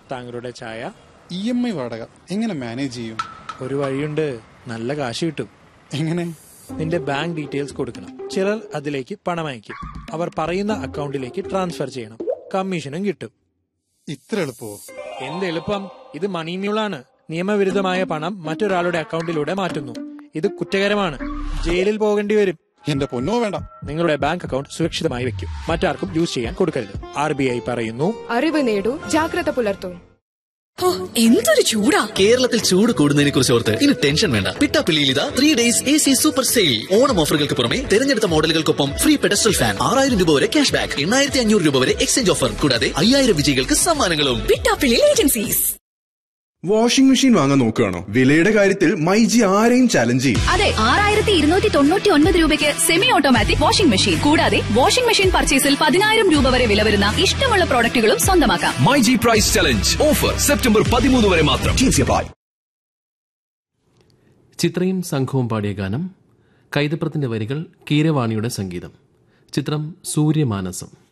താങ്കളുടെ ചായ E M I വാടക എങ്ങനെ മാനേജ് ചെയ്യും ഒരു വഴിയുണ്ട് നല്ല കാശ് കിട്ടും എങ്ങനെ നിന്റെ ബാങ്ക് ഡീറ്റെയിൽസ് കൊടുക്കണം ചിലർ അതിലേക്ക് പണം അയക്കും അവർ പറയുന്ന അക്കൗണ്ടിലേക്ക് ട്രാൻസ്ഫർ ചെയ്യണം കമ്മീഷനും കിട്ടും ഇത്ര എളുപ്പമോ എന്ത് എളുപ്പം ഇത് മണി മ്യൂളാണ് നിയമവിരുദ്ധമായ പണം മറ്റൊരാളുടെ അക്കൗണ്ടിലൂടെ മാറ്റുന്നു ഇത് കുറ്റകരമാണ് ജയിലിൽ പോകേണ്ടി വരും എന്റെ പൊന്നോ വേണ്ട നിങ്ങളുടെ ബാങ്ക് അക്കൗണ്ട് സുരക്ഷിതമായി വെക്കും മറ്റാർക്കും യൂസ് ചെയ്യാൻ കൊടുക്കരുത് ആർ ബി ഐ പറയുന്നു അറിവ് നേടൂ ജാഗ്രത പുലർത്തൂ ഓ, എന്തൊരു ചൂടാ കേരളത്തിൽ ചൂട് കൂടുന്നതിനെ കുറിച്ച് ഓർത്ത് ഇനി ടെൻഷൻ വേണ്ട പിട്ടാപ്പിള്ളിയിൽ ഇതാ three days A C super sale Onam ഓഫറുകൾക്ക് പുറമെ തിരഞ്ഞെടുത്ത മോഡലുകൾക്കൊപ്പം ഫ്രീ പെഡസ്റ്റൽ ഫാൻ ആറായിരം രൂപ വരെ ക്യാഷ് ബാക്ക് എണ്ണായിരത്തി അഞ്ഞൂറ് രൂപ വരെ എക്സ്ചേഞ്ച് ഓഫർ കൂടാതെ അയ്യായിരം വിജയികൾക്ക് സമ്മാനങ്ങളും പിട്ടാപ്പിള്ളി ഏജൻസീസ് വാഷിംഗ് മെഷീൻ വാങ്ങാൻ നോക്കുകയാണോ വിലയുടെ കാര്യത്തിൽ മൈജി ആരെയും ചലഞ്ച് ചെയ്യും അതെ ആറായിരത്തി ഇരുന്നൂറ്റി തൊണ്ണൂറ്റി ഒൻപത് രൂപയ്ക്ക് സെമി ഓട്ടോമാറ്റിക് വാഷിംഗ് മെഷീൻ കൂടാതെ വാഷിംഗ് മെഷീൻ പർച്ചേസിൽ പതിനായിരം രൂപ വരെ വില വരുന്ന ഇഷ്ടമുള്ള പ്രോഡക്റ്റുകളും സ്വന്തമാക്കാം my G price challenge offer September പതിമൂന്ന് വരെ മാത്രം ചിത്രയും സംഘവും പാടിയ ഗാനം കൈതപ്രത്തിന്റെ വരികൾ കീരവാണിയുടെ സംഗീതം ചിത്രം സൂര്യമാനസം